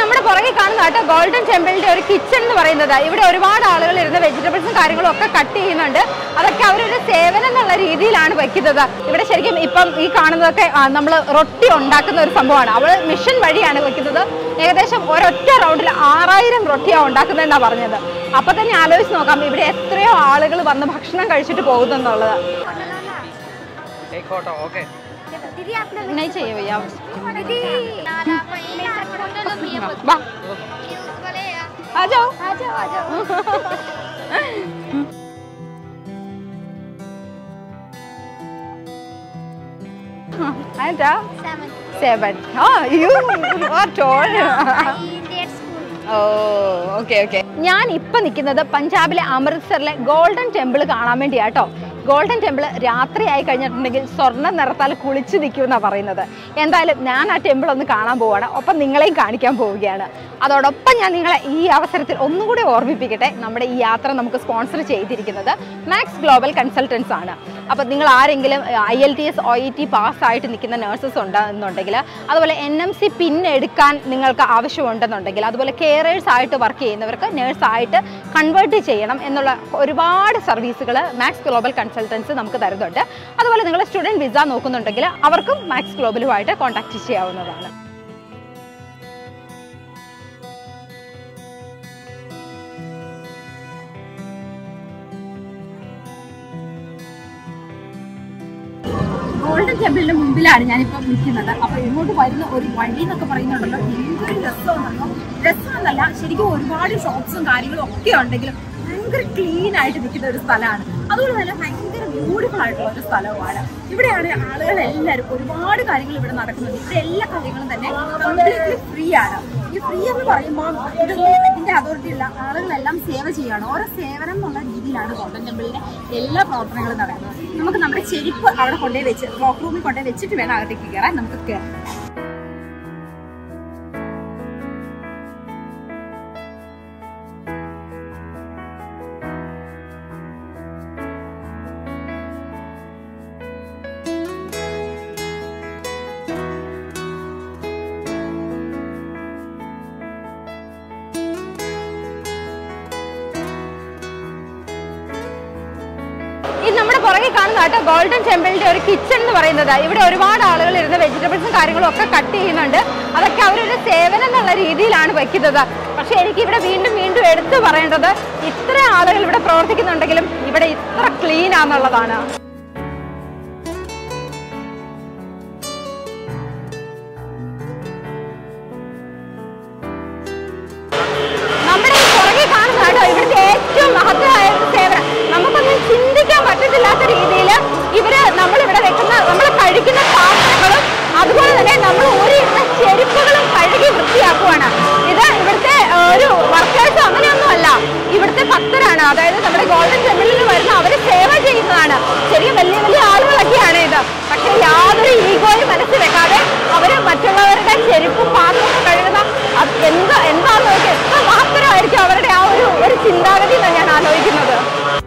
നമ്മുടെ പുറകെ കാണുന്ന കേട്ടോ ഗോൾഡൻ ടെമ്പിളിന്റെ ഒരു കിച്ചൺ എന്ന് പറയുന്നത് ഇവിടെ ഒരുപാട് ആളുകൾ ഇരുന്ന് വെജിറ്റബിൾസും കാര്യങ്ങളും ഒക്കെ കട്ട് ചെയ്യുന്നുണ്ട് അതൊക്കെ അവരൊരു സേവനം എന്നുള്ള രീതിയിലാണ് വെക്കുന്നത് ഇവിടെ ശരിക്കും ഇപ്പം ഈ കാണുന്നതൊക്കെ നമ്മൾ റൊട്ടി ഉണ്ടാക്കുന്ന ഒരു സംഭവമാണ് അവൾ മിഷൻ വഴിയാണ് വെക്കുന്നത് ഏകദേശം ഒരൊറ്റ റൗണ്ടിൽ ആറായിരം റൊട്ടിയാണ് ഉണ്ടാക്കുന്നതെന്നാണ് പറഞ്ഞത് അപ്പൊ തന്നെ ആലോചിച്ച് നോക്കാം ഇവിടെ എത്രയോ ആളുകൾ വന്ന് ഭക്ഷണം കഴിച്ചിട്ട് പോകുന്നെന്നുള്ളത് एक फोटो ओके दीदी आपने नहीं चाहिए भैया दीदी नाना पहले फोटो लो ये വാ बोले ആ जाओ आ जाओ आ जाओ ആയിട്ടാ सेवन സെവൻ ആ you are tall Indian school ഓ ഓക്കെ ഓക്കെ ഞാൻ ഇപ്പൊ നിൽക്കുന്നത് പഞ്ചാബിലെ അമൃത്സറിലെ ഗോൾഡൻ ടെമ്പിൾ കാണാൻ വേണ്ടിയാട്ടോ ഗോൾഡൻ ടെമ്പിൾ രാത്രി ആയി കഴിഞ്ഞിട്ടുണ്ടെങ്കിൽ സ്വർണ്ണ നിറത്താൽ കുളിച്ച് നിൽക്കുമെന്നാണ് പറയുന്നത് എന്തായാലും ഞാൻ ആ ടെമ്പിൾ ഒന്ന് കാണാൻ പോവുകയാണ് ഒപ്പം നിങ്ങളെയും കാണിക്കാൻ പോവുകയാണ് അതോടൊപ്പം ഞാൻ നിങ്ങളെ ഈ അവസരത്തിൽ ഒന്നും കൂടി ഓർമ്മിപ്പിക്കട്ടെ നമ്മുടെ ഈ യാത്ര നമുക്ക് സ്പോൺസർ ചെയ്തിരിക്കുന്നത് മാക്സ് ഗ്ലോബൽ കൺസൾട്ടൻസ് ആണ് അപ്പോൾ നിങ്ങൾ ആരെങ്കിലും I L T S O E T പാസ്സായിട്ട് നിൽക്കുന്ന നഴ്സസ് ഉണ്ടെന്നുണ്ടെങ്കിൽ അതുപോലെ എൻ എം സി പിൻ എടുക്കാൻ നിങ്ങൾക്ക് ആവശ്യമുണ്ടെന്നുണ്ടെങ്കിൽ അതുപോലെ കെയറേഴ്സ് ആയിട്ട് വർക്ക് ചെയ്യുന്നവർക്ക് നേഴ്സായിട്ട് കൺവേർട്ട് ചെയ്യണം എന്നുള്ള ഒരുപാട് സർവീസുകൾ മാക്സ് ഗ്ലോബൽ കൺസൾട്ടൻസ് നമുക്ക് തരുന്നുണ്ട് അതുപോലെ നിങ്ങൾ സ്റ്റുഡൻറ്റ് വിസ നോക്കുന്നുണ്ടെങ്കിൽ അവർക്കും മാക്സ് ഗ്ലോബലുമായിട്ട് കോൺടാക്ട് ചെയ്യാവുന്നതാണ് ഗോൾഡൻ ടെമ്പിളിന്റെ മുമ്പിലാണ് ഞാനിപ്പോൾ നിൽക്കുന്നത് അപ്പൊ ഇങ്ങോട്ട് വരുന്ന ഒരു വഴി എന്നൊക്കെ പറയുന്നുണ്ടല്ലോ എന്തൊരു രസമാണല്ലോ രസമെന്നല്ല ശരിക്കും ഒരുപാട് ഷോപ്സും കാര്യങ്ങളും ഒക്കെ ഉണ്ടെങ്കിലും ഭയങ്കര ക്ലീൻ ആയിട്ട് നിൽക്കുന്ന ഒരു സ്ഥലമാണ് അതുകൊണ്ട് തന്നെ ഭയങ്കര ബ്യൂട്ടിഫുൾ ആയിട്ടുള്ള ഒരു സ്ഥലവുമാണ് ഇവിടെയാണ് ആളുകൾ എല്ലാവരും ഒരുപാട് കാര്യങ്ങൾ ഇവിടെ നടക്കുന്നുണ്ട് ഇവിടെ എല്ലാ കാര്യങ്ങളും തന്നെ കംപ്ലീറ്റ്ലി ഫ്രീ ആണ് ഈ ഫ്രീ എന്ന് പറയുമ്പോൾ ഇതൊന്നും ഇതിന്റെ അതോറിറ്റി ഉള്ള ആളുകളെല്ലാം സേവ ചെയ്യാണ് ഓരോ സേവനം എന്നുള്ള രീതിയിലാണ് ഗോൾഡൻ ടെമ്പിളിന്റെ എല്ലാ പ്രവർത്തനങ്ങളും നടക്കുന്നത് നമുക്ക് നമ്മുടെ ചെരുപ്പ് അവിടെ കൊണ്ടുപോയി വെച്ച് ക്ലോക്ക് റൂമിൽ കൊണ്ടുപോയി വെച്ചിട്ട് വേണം അകത്തേക്ക് കയറാൻ നമുക്ക് കയറാം ഇത് നമ്മുടെ പുറകെ കാണുന്ന കേട്ടോ ഗോൾഡൻ ടെമ്പിളിന്റെ ഒരു കിച്ചൺ എന്ന് പറയുന്നത് ഇവിടെ ഒരുപാട് ആളുകൾ ഇരുന്ന് വെജിറ്റബിൾസും കാര്യങ്ങളും ഒക്കെ കട്ട് ചെയ്യുന്നുണ്ട് അതൊക്കെ അവരൊരു സേവനം എന്നുള്ള രീതിയിലാണ് വെക്കുന്നത് പക്ഷെ എനിക്ക് ഇവിടെ വീണ്ടും വീണ്ടും എടുത്തു പറയേണ്ടത് ഇത്ര ആളുകൾ ഇവിടെ പ്രവർത്തിക്കുന്നുണ്ടെങ്കിലും ഇവിടെ ഇത്ര ക്ലീൻ ആണെന്നുള്ളതാണ് നമ്മുടെ ഈ പുറകെ കാണുന്ന കേട്ടോ ഇവിടുത്തെ ഏറ്റവും മഹത്തായ ഒരു സേവനം നമുക്കൊന്നും ചിന്തിക്കാൻ പറ്റത്തില്ലാത്ത രീതിയിൽ ഇവര് നമ്മളിവിടെ വെക്കുന്ന നമ്മൾ കഴിക്കുന്ന പാത്രങ്ങളും അതുപോലെ തന്നെ നമ്മൾ ഊരിയിരുന്ന ചെരുപ്പുകളും കഴുകി വൃത്തിയാക്കുവാണ് ഇത് ഇവിടുത്തെ ഏർ, ഒരു വർക്കേഴ്സ് അങ്ങനെയൊന്നുമല്ല ഇവിടുത്തെ ഭക്തരാണ് അതായത് നമ്മുടെ ഗോൾഡൻ ടെമ്പിളിൽ വരുന്ന അവര് സേവ ചെയ്യുന്നതാണ് ശരിക്കും വലിയ വലിയ ആളുകളൊക്കെയാണ് ഇത് പക്ഷെ യാതൊരു ഈഗോയും മനസ്സിൽ വെക്കാതെ അവര് മറ്റുള്ളവരുടെ ചെരുപ്പും പാത്രവും കഴുകുന്ന അത് എന്താ എന്താന്ന് നോക്കി എത്ര മാത്രമായിരിക്കും അവരുടെ ആ ഒരു ഒരു ചിന്താഗതി എന്നാണ് ഞാൻ ആലോചിക്കുന്നത്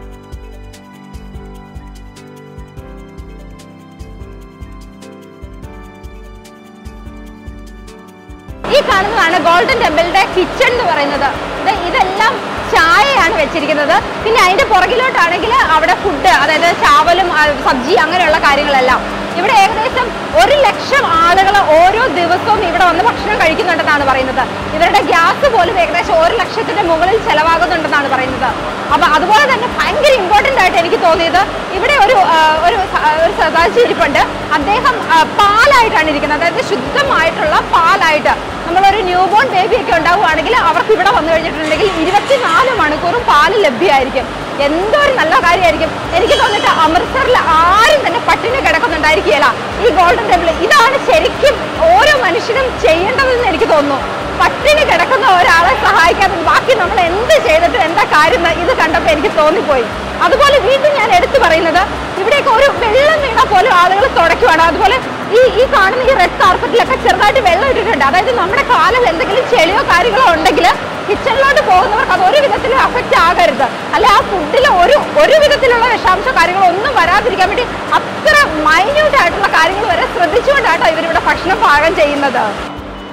ഈ കാണുന്നതാണ് ഗോൾഡൻ ടെമ്പിളിന്റെ കിച്ചൺ എന്ന് പറയുന്നത് ഇത് ഇതെല്ലാം ചായയാണ് വെച്ചിരിക്കുന്നത് പിന്നെ അതിന്റെ പുറകിലോട്ടാണെങ്കിൽ അവിടെ ഫുഡ് അതായത് ചാവലും ആ, സബ്ജി അങ്ങനെയുള്ള കാര്യങ്ങളെല്ലാം ഇവിടെ ഏകദേശം ഒരു ലക്ഷം ആളുകൾ ഓരോ ദിവസവും ഇവിടെ വന്ന് ഭക്ഷണം കഴിക്കുന്നുണ്ടെന്നാണ് പറയുന്നത് ഇവരുടെ ഗ്യാസ് പോലും ഏകദേശം ഒരു ലക്ഷത്തിന്റെ മുകളിൽ ചെലവാകുന്നുണ്ടെന്നാണ് പറയുന്നത് അപ്പൊ അതുപോലെ തന്നെ ഭയങ്കര ഇമ്പോർട്ടന്റ് ആയിട്ട് എനിക്ക് തോന്നിയത് ഇവിടെ ഒരു ആ, ഒരു സ- ഒരു സദാശി ഇരിപ്പുണ്ട് അദ്ദേഹം ആ, പാലായിട്ടാണ് ഇരിക്കുന്നത് അതായത് ശുദ്ധമായിട്ടുള്ള പാലായിട്ട് നമ്മളൊരു ന്യൂ ബോൺ ബേബി ഒക്കെ ഉണ്ടാവുകയാണെങ്കിൽ അവർക്ക് ഇവിടെ വന്നു കഴിഞ്ഞിട്ടുണ്ടെങ്കിൽ ഇരുപത്തിനാല് മണിക്കൂറും പാല് ലഭ്യമായിരിക്കും എന്തോ ഒരു നല്ല കാര്യമായിരിക്കും എനിക്ക് തോന്നിയിട്ട് അമൃത്സറിൽ ആരും തന്നെ പട്ടിണി കിടക്കുന്നുണ്ടായിരിക്കുകയില്ല ഈ ഗോൾഡൻ ടെമ്പിൾ ഇതാണ് ശരിക്കും ഓരോ മനുഷ്യനും ചെയ്യേണ്ടതെന്ന് എനിക്ക് തോന്നുന്നു പട്ടിണി കിടക്കുന്ന ഒരാളെ സഹായിക്കാതെ ബാക്കി നമ്മൾ എന്ത് ചെയ്തിട്ട് എന്താ കാര്യം എന്ന് ഇത് കണ്ടപ്പോൾ എനിക്ക് തോന്നിപ്പോയി അതുപോലെ വീണ്ടും ഞാൻ എടുത്തു പറയുന്നത് ഇവിടെയൊക്കെ ഒരു വെള്ളം വീണാൽ പോലും ആളുകൾ തുടയ്ക്കുവാണ് അതുപോലെ ഈ ഈ കാണുന്ന ഈ റെഡ് കാർപ്പറ്റിലൊക്കെ ചെറുതായിട്ട് വെള്ളം ഇട്ടിട്ടുണ്ട് അതായത് നമ്മുടെ കാലിൽ എന്തെങ്കിലും ചെളിയോ കാര്യങ്ങളോ ഉണ്ടെങ്കിൽ കിച്ചണിലോട്ട് പോകുന്നവർക്ക് അത് ഒരു വിധത്തിലും അഫക്റ്റ് ആകരുത് അല്ല ആ ഫുഡിൽ ഒരു ഒരു വിധത്തിലുള്ള വിഷാംശ കാര്യങ്ങളോ ഒന്നും വരാതിരിക്കാൻ വേണ്ടി അത്ര മൈന്യൂട്ട് ആയിട്ടുള്ള കാര്യങ്ങൾ വരെ ശ്രദ്ധിച്ചുകൊണ്ടാട്ടോ ഇവരിവിടെ ഭക്ഷണം പാകം ചെയ്യുന്നത്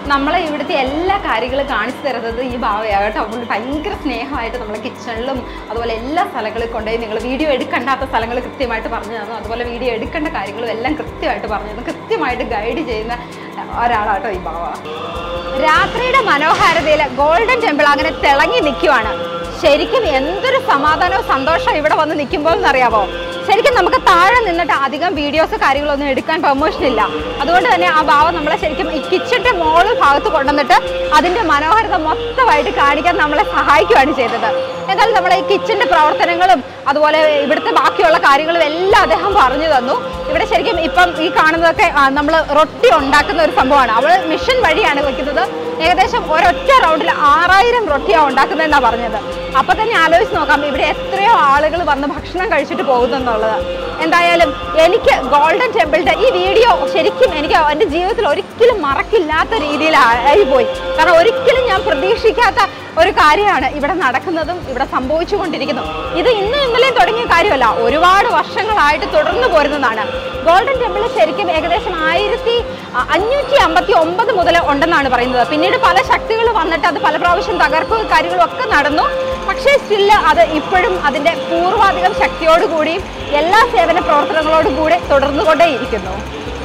നമ്മളെ ഇവിടുത്തെ എല്ലാ കാര്യങ്ങളും കാണിച്ചു തരുന്നത് ഈ ഭാവയാണ് കേട്ടോ അപ്പോൾ ഭയങ്കര സ്നേഹമായിട്ട് നമ്മളെ കിച്ചണിലും അതുപോലെ എല്ലാ സ്ഥലങ്ങളിൽ കൊണ്ടുപോയി നിങ്ങൾ വീഡിയോ എടുക്കേണ്ടാത്ത സ്ഥലങ്ങൾ കൃത്യമായിട്ട് പറഞ്ഞു തന്നു അതുപോലെ വീഡിയോ എടുക്കേണ്ട കാര്യങ്ങളും എല്ലാം കൃത്യമായിട്ട് പറഞ്ഞു തന്നു കൃത്യമായിട്ട് ഗൈഡ് ചെയ്യുന്ന ഒരാളാട്ടോ ഈ ഭാവ രാത്രിയുടെ മനോഹാരിതയിൽ ഗോൾഡൻ ടെമ്പിൾ അങ്ങനെ തിളങ്ങി നിൽക്കുവാണ് ശരിക്കും എന്തൊരു സമാധാനവും സന്തോഷവും ഇവിടെ വന്ന് നിൽക്കുമ്പോൾ എന്നറിയാവോ ശരിക്കും നമുക്ക് താഴെ നിന്നിട്ട് അധികം വീഡിയോസ് കാര്യങ്ങളൊന്നും എടുക്കാൻ പെർമിഷൻ ഇല്ല അതുകൊണ്ട് തന്നെ ആ ഭാവം നമ്മളെ ശരിക്കും ഈ കിച്ചന്റെ മോള് ഭാഗത്ത് കൊണ്ടുവന്നിട്ട് അതിന്റെ മനോഹാരിത മൊത്തമായിട്ട് കാണിക്കാൻ നമ്മളെ സഹായിക്കുകയാണ് ചെയ്തത് എന്തായാലും നമ്മളെ ഈ കിച്ചന്റെ പ്രവർത്തനങ്ങളും അതുപോലെ ഇവിടുത്തെ ബാക്കിയുള്ള കാര്യങ്ങളും എല്ലാം അദ്ദേഹം പറഞ്ഞു തന്നു ഇവിടെ ശരിക്കും ഇപ്പം ഈ കാണുന്നതൊക്കെ നമ്മൾ റൊട്ടി ഉണ്ടാക്കുന്ന ഒരു സംഭവമാണ് അവള് മിഷൻ വഴിയാണ് വെക്കുന്നത് ഏകദേശം ഒരൊറ്റ റൗണ്ടിൽ ആറായിരം റൊട്ടിയാണ് ഉണ്ടാക്കുന്നതെന്നാണ് പറഞ്ഞത് അപ്പൊ തന്നെ ആലോചിച്ച് നോക്കാം ഇവിടെ എത്രയോ ആളുകൾ വന്ന് ഭക്ഷണം കഴിച്ചിട്ട് പോകുന്നെന്നുള്ളത് എന്തായാലും എനിക്ക് ഗോൾഡൻ ടെമ്പിളിന്റെ ഈ വീഡിയോ ശരിക്കും എനിക്ക് എൻ്റെ ജീവിതത്തിൽ ഒരിക്കലും മറക്കില്ലാത്ത രീതിയിലായി പോയി കാരണം ഒരിക്കലും ഞാൻ പ്രതീക്ഷിക്കാത്ത ഒരു കാര്യമാണ് ഇവിടെ നടക്കുന്നതും ഇവിടെ സംഭവിച്ചുകൊണ്ടിരിക്കുന്നതും ഇത് ഇന്നും ഇന്നലെയും തുടങ്ങിയ കാര്യമല്ല ഒരുപാട് വർഷങ്ങളായിട്ട് തുടർന്നു പോരുന്നതാണ് ഗോൾഡൻ ടെമ്പിൾ ശരിക്കും ഏകദേശം ആയിരത്തി അഞ്ഞൂറ്റി അമ്പത്തി ഒമ്പത് മുതൽ ഉണ്ടെന്നാണ് പറയുന്നത് പിന്നീട് പല ശക്തികൾ വന്നിട്ട് അത് പല പ്രാവശ്യം തകർക്കുകയും കാര്യങ്ങളും ഒക്കെ നടന്നു പക്ഷേ സ്റ്റില്ല് അത് ഇപ്പോഴും അതിൻ്റെ പൂർവാധികം ശക്തിയോടുകൂടിയും എല്ലാ സേവന പ്രവർത്തനങ്ങളോടും കൂടി തുടർന്നുകൊണ്ടേയിരിക്കുന്നു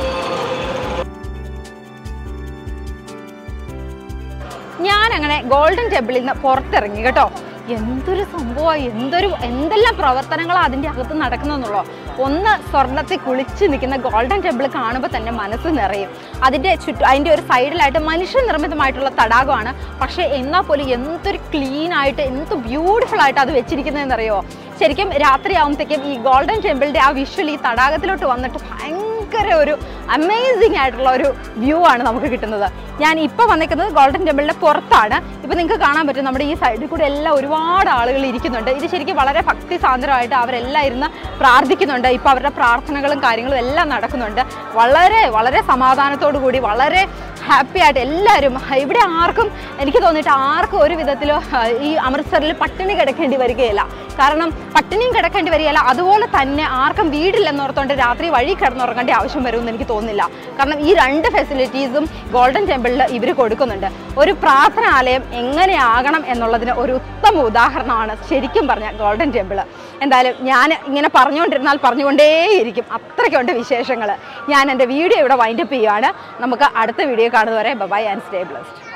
ഞാൻ അങ്ങനെ ഗോൾഡൻ ടെമ്പിളിൽ നിന്ന് പുറത്തിറങ്ങി കേട്ടോ എന്തൊരു സംഭവമാണ് എന്തൊരു എന്തെല്ലാം പ്രവർത്തനങ്ങളാണ് അതിൻ്റെ അകത്ത് നടക്കുന്നതെന്നുള്ളോ ഒന്ന് സ്വർണ്ണത്തിൽ കുളിച്ച് നിൽക്കുന്ന ഗോൾഡൻ ടെമ്പിൾ കാണുമ്പോൾ തന്നെ മനസ്സ് നിറയും അതിൻ്റെ ചുറ്റും അതിൻ്റെ ഒരു സൈഡിലായിട്ട് മനുഷ്യനിർമ്മിതമായിട്ടുള്ള തടാകമാണ് പക്ഷേ എന്നാൽ പോലും എന്തൊരു ക്ലീൻ ആയിട്ട് എന്ത് ബ്യൂട്ടിഫുൾ ആയിട്ട് അത് വെച്ചിരിക്കുന്നതെന്നറിയോ ശരിക്കും രാത്രിയാകുമ്പോഴത്തേക്കും ഈ ഗോൾഡൻ ടെമ്പിളിൻ്റെ ആ വിഷ്വൽ ഈ തടാകത്തിലോട്ട് വന്നിട്ട് ഭയങ്കര ഒരു അമേസിങ് ആയിട്ടുള്ള ഒരു വ്യൂ ആണ് നമുക്ക് കിട്ടുന്നത് ഞാൻ ഇപ്പോൾ വന്നിരിക്കുന്നത് ഗോൾഡൻ ടെമ്പിളിൻ്റെ പുറത്താണ് ഇപ്പോൾ നിങ്ങൾക്ക് കാണാൻ പറ്റും നമ്മുടെ ഈ സൈഡിൽ കൂടെ എല്ലാം ഒരുപാട് ആളുകൾ ഇരിക്കുന്നുണ്ട് ഇത് ശരിക്കും വളരെ ഭക്തി സാന്ദ്രമായിട്ട് അവരെല്ലാം ഇരുന്ന് പ്രാർത്ഥിക്കുന്നുണ്ട് ഇപ്പോൾ അവരുടെ പ്രാർത്ഥനകളും കാര്യങ്ങളും എല്ലാം നടക്കുന്നുണ്ട് വളരെ വളരെ സമാധാനത്തോടു കൂടി വളരെ ഹാപ്പി ആയിട്ട് എല്ലാവരും ഇവിടെ ആർക്കും എനിക്ക് തോന്നിയിട്ട് ആർക്കും ഒരു വിധത്തിലോ ഈ അമൃത്സറിൽ പട്ടിണി കിടക്കേണ്ടി വരികയില്ല കാരണം പട്ടിണിയും കിടക്കേണ്ടി വരികയില്ല അതുപോലെ തന്നെ ആർക്കും വീടില്ലെന്നോർത്തോണ്ട് രാത്രി വഴി കിടന്നുറങ്ങേണ്ട ആവശ്യം വരുമെന്ന് എനിക്ക് തോന്നുന്നില്ല കാരണം ഈ രണ്ട് ഫെസിലിറ്റീസും ഗോൾഡൻ ടെമ്പിളിൽ ഇവർ കൊടുക്കുന്നുണ്ട് ഒരു പ്രാർത്ഥനാലയം എങ്ങനെയാകണം എന്നുള്ളതിന് ഒരു ഉത്തമ ഉദാഹരണമാണ് ശരിക്കും പറഞ്ഞ ഗോൾഡൻ ടെമ്പിൾ എന്തായാലും ഞാൻ ഇങ്ങനെ പറഞ്ഞുകൊണ്ടിരുന്നാൽ പറഞ്ഞുകൊണ്ടേയിരിക്കും അത്രയ്ക്കുണ്ട് വിശേഷങ്ങൾ ഞാൻ എൻ്റെ വീഡിയോ ഇവിടെ വൈൻഡപ്പ് ചെയ്യുകയാണ് നമുക്ക് അടുത്ത വീഡിയോ കാണുന്നവരെ ബൈ ആൻഡ് സ്റ്റേ ബ്ലസ്ഡ്